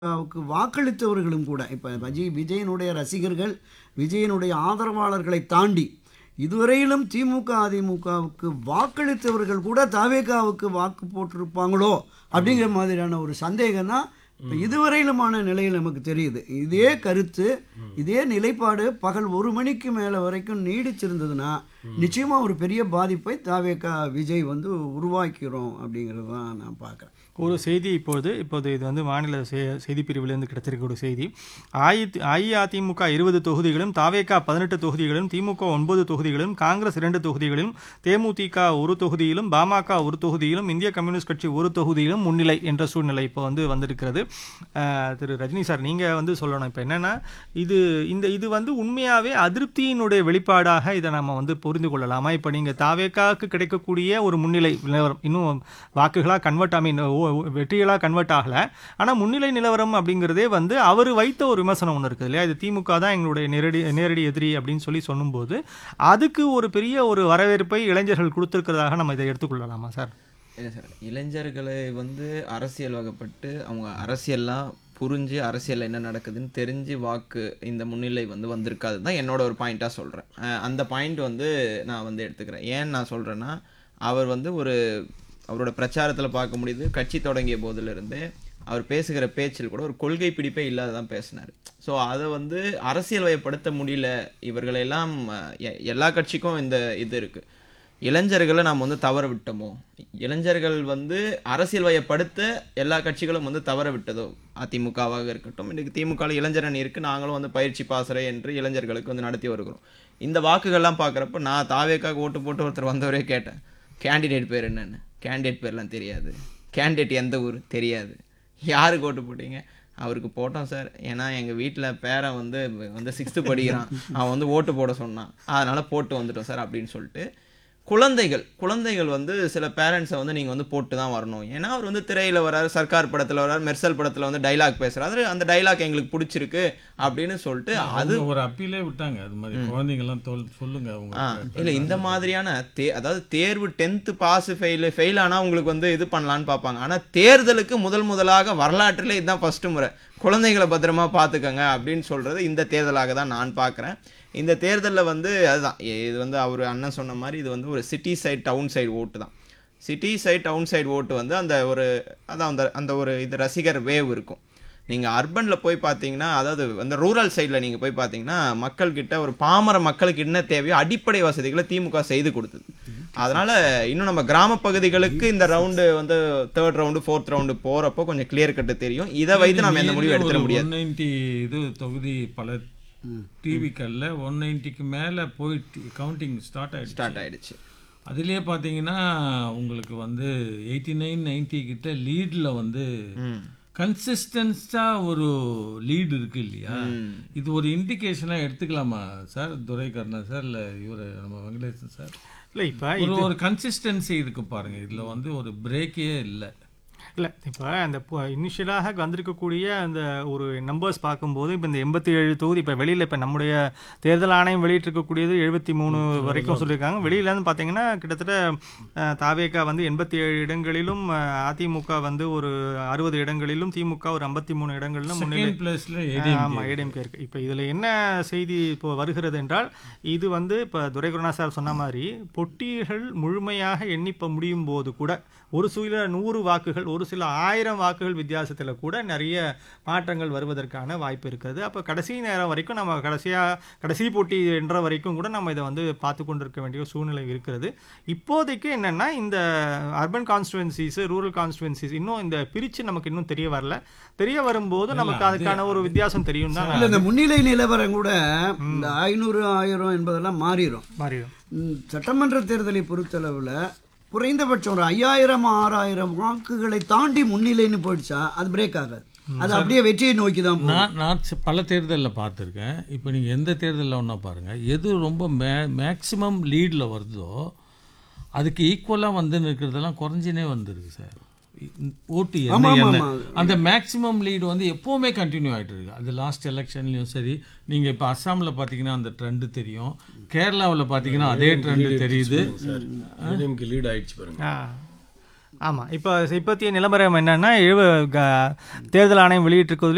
வுக்கு வாக்களித்தவர்களும் கூட இப்போ விஜய் விஜயனுடைய ரசிகர்கள் விஜயனுடைய ஆதரவாளர்களை தாண்டி இதுவரையிலும் திமுக அதிமுகவுக்கு வாக்களித்தவர்கள் கூட தவேகாவுக்கு வாக்கு போட்டிருப்பாங்களோ அப்படிங்கிற மாதிரியான ஒரு சந்தேகம் தான் இப்போ இதுவரையிலுமான நிலையில் நமக்கு தெரியுது இதே கருத்து இதே நிலைப்பாடு பகல் ஒரு மணிக்கு மேலே வரைக்கும் நீடிச்சிருந்ததுன்னா நிச்சயமாக ஒரு பெரிய பாதிப்பை தாவேகா விஜய் வந்து உருவாக்கிறோம் அப்படிங்கிறது தான் நான் பார்க்குறேன் ஒரு செய்தி இப்பொழுது இப்போது இது வந்து மாநில செ- செய்தி பிரிவிலிருந்து கிடைத்திருக்க ஒரு செய்தி அஇ அஇஅதிமுக இருபது தொகுதிகளும் தாவேகா பதினெட்டு தொகுதிகளும் திமுக ஒன்பது தொகுதிகளும் காங்கிரஸ் இரண்டு தொகுதிகளிலும் தேமுதிக ஒரு தொகுதியிலும் பாமக ஒரு தொகுதியிலும் இந்திய கம்யூனிஸ்ட் கட்சி ஒரு தொகுதியிலும் முன்னிலை என்ற சூழ்நிலை இப்போ வந்து வந்திருக்கிறது அஹ், திரு ரஜினி சார் நீங்கள் வந்து சொல்லணும் இப்போ என்னென்னா இது இந்த இது வந்து உண்மையாகவே அதிருப்தியினுடைய வெளிப்பாடாக இதை நம்ம வந்து புரிந்து கொள்ளலாமா இப்போ நீங்கள் தாவேக்காவுக்கு கிடைக்கக்கூடிய ஒரு முன்னிலை நிலவரம் இன்னும் வாக்குகளாக கன்வெர்ட் ஐ மீன் வெற்றிகளாக கன்வெர்ட் ஆகலை ஆனால் முன்னிலை நிலவரம் அப்படிங்கிறதே வந்து அவர் வைத்த ஒரு விமர்சனம் ஒன்று இருக்குது இல்லையா இது திமுக தான் எங்களுடைய நேரடி நேரடி எதிரி அப்படின்னு சொல்லி சொல்லும்போது அதுக்கு ஒரு பெரிய ஒரு வரவேற்பை இளைஞர்கள் கொடுத்துருக்கிறதாக நம்ம இதை எடுத்துக்கொள்ளலாமா சார் இல்லை சார் இளைஞர்களை வந்து அரசியல் வகைப்பட்டு அவங்க அரசியல்லாம் புரிஞ்சு அரசியலில் என்ன நடக்குதுன்னு தெரிஞ்சு வாக்கு இந்த முன்னிலை வந்து வந்திருக்காது தான் என்னோட ஒரு பாயிண்ட்டாக சொல்கிறேன் அந்த பாயிண்ட் வந்து நான் வந்து எடுத்துக்கிறேன் ஏன் நான் சொல்கிறேன்னா அவர் வந்து ஒரு அவரோட பிரச்சாரத்தில் பார்க்க முடியுது கட்சி தொடங்கிய போதிலிருந்து அவர் பேசுகிற பேச்சில் கூட ஒரு கொள்கை பிடிப்பே இல்லாததான் பேசினார் ஸோ அதை வந்து அரசியல் வயப்படுத்த முடியல இவர்களெல்லாம் அஹ், எ- எல்லா கட்சிக்கும் இந்த இது இருக்குது இளைஞர்களை நாம் வந்து தவற விட்டோமோ இளைஞர்கள் வந்து அரசியல் வயப்படுத்த எல்லா கட்சிகளும் வந்து தவற விட்டதோ அதிமுகவாக இருக்கட்டும் இன்றைக்கு திமுக ல இளைஞர் அணி இருக்குது நாங்களும் வந்து பயிற்சி பாசறை என்று இளைஞர்களுக்கு வந்து நடத்தி வருகிறோம் இந்த வாக்குகள்லாம் பார்க்குறப்ப நான் தாவேக்காக ஓட்டு போட்டு ஒருத்தர் வந்தவரே கேட்டேன் கேண்டிடேட் பேர் என்னன்னு கேண்டிடேட் பேர்லாம் தெரியாது கேண்டிடேட் எந்த ஊர் தெரியாது யாருக்கு ஓட்டு போட்டீங்க அவருக்கு போட்டோம் சார் ஏன்னா எங்கள் வீட்டில் பேரன் வந்து வந்து சிக்ஸ்த்து படிக்கிறான் அவன் வந்து ஓட்டு போட சொன்னான் அதனால் போட்டு வந்துட்டோம் சார் அப்படின்னு சொல்லிட்டு குழந்தைகள் குழந்தைகள் வந்து சில பேரண்ட்ஸை வந்து நீங்கள் வந்து போட்டு தான் வரணும் ஏன்னா அவர் வந்து திரையில் வராரு சர்க்கார் படத்தில் வராரு மெர்சல் படத்தில் வந்து டைலாக் பேசுகிறாரு அந்த டைலாக் எங்களுக்கு பிடிச்சிருக்கு அப்படின்னு சொல்லிட்டு அது அவங்க ஒரு அப்பீலே விட்டாங்க அது மாதிரி குழந்தைங்கெல்லாம் தொல் சொல்லுங்க அவங்க ஆ இல்லை இந்த மாதிரியான தே அதாவது தேர்வு டென்த்து பாஸ் ஃபெயிலு ஃபெயில் ஆனால் உங்களுக்கு வந்து இது பண்ணலான்னு பார்ப்பாங்க ஆனால் தேர்தலுக்கு முதல் முதலாக வரலாற்றிலே இதுதான் ஃபஸ்ட்டு முறை குழந்தைகளை பத்திரமா பார்த்துக்கங்க அப்படின்னு சொல்கிறது இந்த தேர்தலாக தான் நான் பார்க்குறேன் இந்த தேர்தலில் வந்து அதுதான் இது வந்து அவர் அண்ணன் சொன்ன மாதிரி இது வந்து ஒரு சிட்டி சைடு டவுன் சைடு ஓட்டு தான் சிட்டி சைடு டவுன் சைடு ஓட்டு வந்து அந்த ஒரு அதான் அந்த அந்த ஒரு இது ரசிகர் வேவ் இருக்கும் நீங்கள் அர்பனில் போய் பார்த்தீங்கன்னா அதாவது அந்த ரூரல் சைடில் நீங்கள் போய் பார்த்தீங்கன்னா மக்கள்கிட்ட ஒரு பாமர மக்களுக்கு என்ன தேவையோ அடிப்படை வசதிகளை திமுக செய்து கொடுத்தது அதனால் இன்னும் நம்ம கிராம பகுதிகளுக்கு இந்த ரவுண்டு வந்து தேர்ட் ரவுண்டு ஃபோர்த் ரவுண்டு போகிறப்போ கொஞ்சம் கிளியர் கட்டு தெரியும் இதை வைத்து நம்ம எந்த முடிவும் எடுத்துட முடியாது ஒன் நைன்டி இது தொகுதி பல டிவிக்கல்ல ஒன் நைன்ட்டிக்கு மேலே போயிட்டு கவுண்டிங் ஸ்டார்ட் ஆயிடுச்சு ஸ்டார்ட் ஆயிடுச்சு அதுலயே பார்த்தீங்கன்னா உங்களுக்கு வந்து எயிட்டி நைன் நைன்டி கிட்ட லீடில் வந்து கன்சிஸ்டன்ஸாக ஒரு லீடு இருக்கு இல்லையா இது ஒரு இண்டிகேஷனாக எடுத்துக்கலாமா சார் துரைகர்ணா சார் இல்லை இவர் நம்ம வெங்கடேசன் சார் இல்லை இப்போ ஒரு ஒரு கன்சிஸ்டன்சி இருக்கு பாருங்க இதுல வந்து ஒரு பிரேக்கே இல்லை இல்லை இப்போ அந்த இனிஷியலாக வந்திருக்கக்கூடிய அந்த ஒரு நம்பர்ஸ் பார்க்கும்போது இப்போ இந்த எண்பத்தி ஏழு தொகுதி இப்போ வெளியில் இப்போ நம்முடைய தேர்தல் ஆணையம் வெளியிட்டிருக்கக்கூடியது எழுபத்தி மூணு வரைக்கும் சொல்லியிருக்காங்க வெளியிலேருந்து பார்த்தீங்கன்னா கிட்டத்தட்ட அஹ், தாவேகா வந்து எண்பத்தி ஏழு இடங்களிலும் அஹ், அதிமுக வந்து ஒரு அறுபது இடங்களிலும் திமுக ஒரு ஐம்பத்தி மூணு இடங்களிலும் முன்னிலை செகண்ட் பிளேஸ்ல ஆமாம் ஏடிஎம்கே இருக்கு இப்போ இதில் என்ன செய்தி இப்போ வருகிறது என்றால் இது வந்து இப்போ துரைகுருணா சார் சொன்ன மாதிரி பொட்டிகள் முழுமையாக எண்ணிப்ப முடியும் போது கூட ஒரு சில நூறு வாக்குகள் ஒரு சில ஆயிரம் வாக்குகள் வித்தியாசத்தில் கூட நிறைய மாற்றங்கள் வருவதற்கான வாய்ப்பு இருக்கிறது அப்போ கடைசி நேரம் வரைக்கும் நம்ம கடைசியாக கடைசி போட்டி என்ற வரைக்கும் கூட நம்ம இதை வந்து பார்த்து கொண்டிருக்க வேண்டிய சூழ்நிலை இருக்கிறது இப்போதைக்கு என்னென்னா இந்த அர்பன் கான்ஸ்டுவன்சிஸ் ரூரல் கான்ஸ்டுவன்சிஸ் இன்னும் இந்த பிரித்து நமக்கு இன்னும் தெரிய வரல தெரிய வரும்போது நமக்கு அதுக்கான ஒரு வித்தியாசம் தெரியும் தான் இல்லை இந்த முன்னிலை நிலவரம் கூட இந்த ஐநூறு ஆயிரம் என்பதெல்லாம் மாறிடும் மாறிடும் ம், சட்டமன்ற தேர்தலை பொறுத்தளவில் குறைந்தபட்சம் ஒரு ஐயாயிரம் ஆறாயிரம் வாக்குகளை தாண்டி முன்னிலைன்னு போயிடுச்சா அது பிரேக் ஆகாது அது அப்படியே வெற்றியை நோக்கி தான் போகும் நான் நான் சி- பல தேர்தலில் பார்த்துருக்கேன் இப்போ நீங்கள் எந்த தேர்தலில் ஒன்றா பாருங்கள் எது ரொம்ப மே மேக்ஸிமம் லீடில் வருதோ அதுக்கு ஈக்குவலாக வந்து நிற்கிறதெல்லாம் குறைஞ்சினே வந்துருக்கு சார் ஓட்டு ஆமா, என்ன ஆமா, என்ன ஆமா. அந்த மேக்ஸிமம் லீடு வந்து எப்போவுமே கண்டினியூ ஆகிட்டு இருக்கு அது லாஸ்ட் எலெக்ஷன்லையும் சரி நீங்கள் இப்போ அஸ்ஸாமில் பார்த்தீங்கன்னா அந்த ட்ரெண்டு தெரியும் கேரளாவில் பார்த்தீங்கன்னா அதே ட்ரெண்டு தெரியுது ஏடிஎம்கே லீட் ஆயிடுச்சு பாருங்க ஆ ஆமாம் இப்போ இப்போத்திய நிலவரம் என்னன்னா எழுவ க- தேர்தல் ஆணையம் வெளியிட்டிருக்கிறதுல